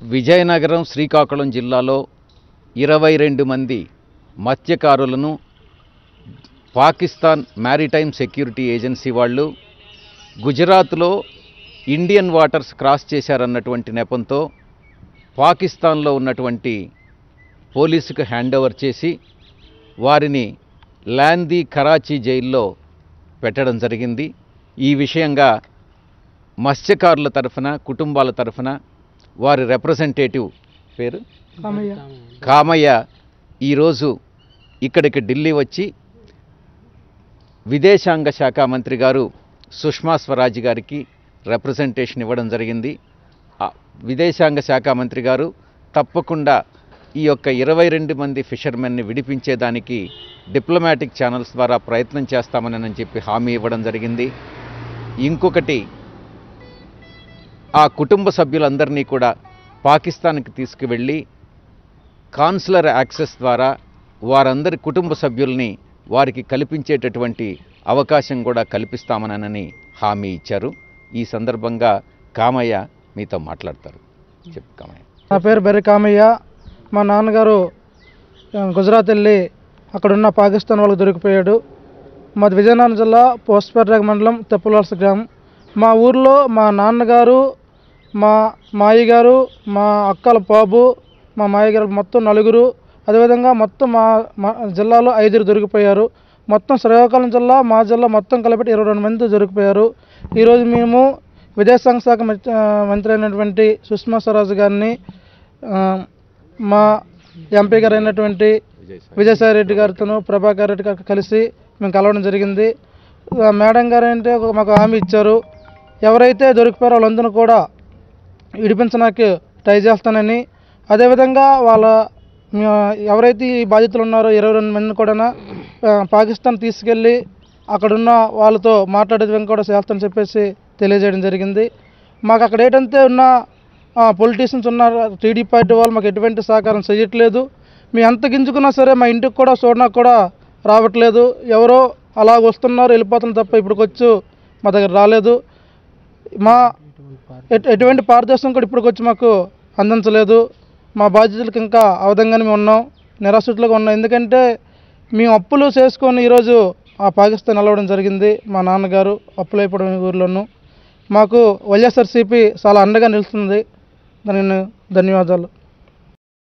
విజయనగరం శ్రీకాకుళం జిల్లాలో ఇరవై రెండు మంది మత్స్యకారులను పాకిస్తాన్ మ్యారిటైమ్ సెక్యూరిటీ ఏజెన్సీ వాళ్ళు గుజరాత్లో ఇండియన్ వాటర్స్ క్రాస్ చేశారన్నటువంటి నెపంతో పాకిస్తాన్లో ఉన్నటువంటి పోలీసుకు హ్యాండ్ ఓవర్ చేసి వారిని లాందీ కరాచీ జైల్లో పెట్టడం జరిగింది ఈ విషయంగా మత్స్యకారుల తరఫున కుటుంబాల తరఫున వారి రిప్రజెంటేటివ్ పేరు కామయ్య ఈరోజు ఇక్కడికి ఢిల్లీ వచ్చి విదేశాంగ శాఖ మంత్రి గారు సుష్మా స్వరాజ్ గారికి రిప్రజెంటేషన్ ఇవ్వడం జరిగింది ఆ విదేశాంగ శాఖ మంత్రి గారు తప్పకుండా ఈ యొక్క ఇరవై రెండు మంది ఫిషర్మెన్ని విడిపించేదానికి డిప్లొమాటిక్ ఛానల్స్ ద్వారా ప్రయత్నం చేస్తామని చెప్పి హామీ ఇవ్వడం జరిగింది ఇంకొకటి ఆ కుటుంబ సభ్యులందరినీ కూడా పాకిస్తాన్కి తీసుకువెళ్ళి కాన్సులర్ యాక్సెస్ ద్వారా వారందరి కుటుంబ సభ్యుల్ని వారికి కల్పించేటటువంటి అవకాశం కూడా కల్పిస్తామనని హామీ ఇచ్చారు ఈ సందర్భంగా కామయ్య మీతో మాట్లాడతారు చెప్పు కామయ్య నా పేరు బెర్రి కామయ్య మా నాన్నగారు ఆ, గుజరాత్ వెళ్ళి అక్కడున్న పాకిస్తాన్ వాళ్ళకి దొరికిపోయాడు మాది విజయనగరం జిల్లా పోస్పేట మండలం తెప్పలవలస గ్రామం మా ఊర్లో మా నాన్నగారు మా మాయ్య గారు మా అక్కల బాబు మా మాయ్య గారు మొత్తం నలుగురు అదేవిధంగా మొత్తం మా మా జిల్లాలో ఐదుగురు దొరికిపోయారు మొత్తం శ్రీకాకుళం జిల్లా మా జిల్లా మొత్తం కలిపి ఇరవై రెండు మంది దొరికిపోయారు ఈరోజు మేము విదేశాంగ శాఖ మంత్రి- ఆ, మంత్రి అయినటువంటి సుష్మా స్వరాజ్ గారిని ఆ, మా ఎంపీ గారు అయినటువంటి విజయసాయి రెడ్డి గారితో ప్రభాకర్ రెడ్డి గారితో కలిసి మేము కలవడం జరిగింది ఆ, మేడం గారు అంటే ఒక- మాకు హామీ ఇచ్చారు ఎవరైతే దొరికిపోయారో వాళ్ళందరూ కూడా విడిపించడానికి ట్రై చేస్తానని అదేవిధంగా వాళ్ళ ఆ, ఎవరైతే ఈ బాధితులు ఉన్నారో ఇరవై రెండు మందిని కూడా ఆ, పాకిస్తాన్ తీసుకెళ్ళి అక్కడున్న వాళ్ళతో మాట్లాడే విధంగా కూడా చేస్తానని చెప్పేసి తెలియజేయడం జరిగింది మాకు అక్కడ ఏంటంటే ఉన్న పొలిటీషియన్స్ ఉన్న టీడీ పార్టీ వాళ్ళు మాకు ఎటువంటి సహకారం చేయట్లేదు మేము ఎంత గింజుకున్నా సరే మా ఇంటికి కూడా చూడడానికి కూడా రావట్లేదు ఎవరో అలా వస్తున్నారు వెళ్ళిపోతున్నారు తప్ప ఇప్పటికొచ్చు మా దగ్గర రాలేదు మా ఎటు- ఎటువంటి పారదర్శనం కూడా ఇప్పటికొచ్చి మాకు అందించలేదు మా బాధ్యతలకు ఇంకా ఆ విధంగానే మేము ఉన్నాం నిరాశతులుగా ఉన్నాం ఎందుకంటే మేము అప్పులు చేసుకొని ఈరోజు ఆ పాకిస్తాన్ వెళ్ళవడం జరిగింది మా నాన్నగారు అప్పులు అయిపోవడం ఈ ఊర్లోనూ మాకు వైఎస్ఆర్సీపీ చాలా అండగా నిలుస్తుంది దానికి ధన్యవాదాలు